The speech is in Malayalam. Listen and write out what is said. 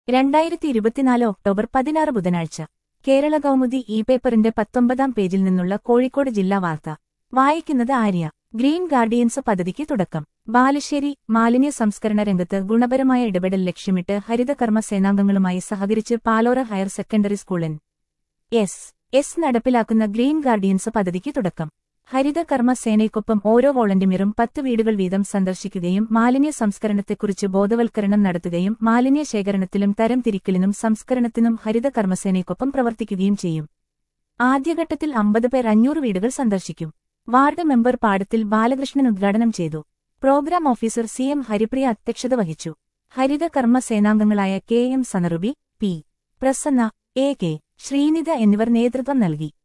രണ്ടായിരത്തി ഇരുപത്തിനാല് ഒക്ടോബർ പതിനാറ് ബുധനാഴ്ച കേരള കൗമുദി ഇ പേപ്പറിന്റെ പത്തൊമ്പതാം പേജിൽ നിന്നുള്ള കോഴിക്കോട് ജില്ലാ വാർത്ത വായിക്കുന്നത് ആര്യ ഗ്രീൻ ഗാർഡിയൻസ് പദ്ധതിക്ക് തുടക്കം ബാലുശ്ശേരി മാലിന്യ സംസ്കരണ രംഗത്ത് ഗുണപരമായ ഇടപെടൽ ലക്ഷ്യമിട്ട് ഹരിതകർമ്മ സേനാംഗങ്ങളുമായി സഹകരിച്ച് പാലോറ ഹയർ സെക്കൻഡറി സ്കൂളിൻ എസ് എസ് നടപ്പിലാക്കുന്ന ഗ്രീൻ ഗാർഡിയൻസ് പദ്ധതിക്ക് തുടക്കം ഹരിതകർമ്മ സേനയ്ക്കൊപ്പം ഓരോ വോളണ്ടിയറും പത്ത് വീടുകൾ വീതം സന്ദർശിക്കുകയും മാലിന്യ സംസ്കരണത്തെക്കുറിച്ച് ബോധവൽക്കരണം നടത്തുകയും മാലിന്യ ശേഖരണത്തിലും തരംതിരിക്കലിനും സംസ്കരണത്തിനും ഹരിതകർമ്മസേനയ്ക്കൊപ്പം പ്രവർത്തിക്കുകയും ചെയ്യും ആദ്യഘട്ടത്തിൽ അമ്പത് പേർ അഞ്ഞൂറ് വീടുകൾ സന്ദർശിക്കും വാർഡ് മെമ്പർ പാടത്തിൽ ബാലകൃഷ്ണൻ ഉദ്ഘാടനം ചെയ്തു programme officer C M Haripriya അധ്യക്ഷത വഹിച്ചു ഹരിതകർമ്മ സേനാംഗങ്ങളായ K M Sanarubi P Prasanna A K Sreenidha എന്നിവർ നേതൃത്വം നൽകി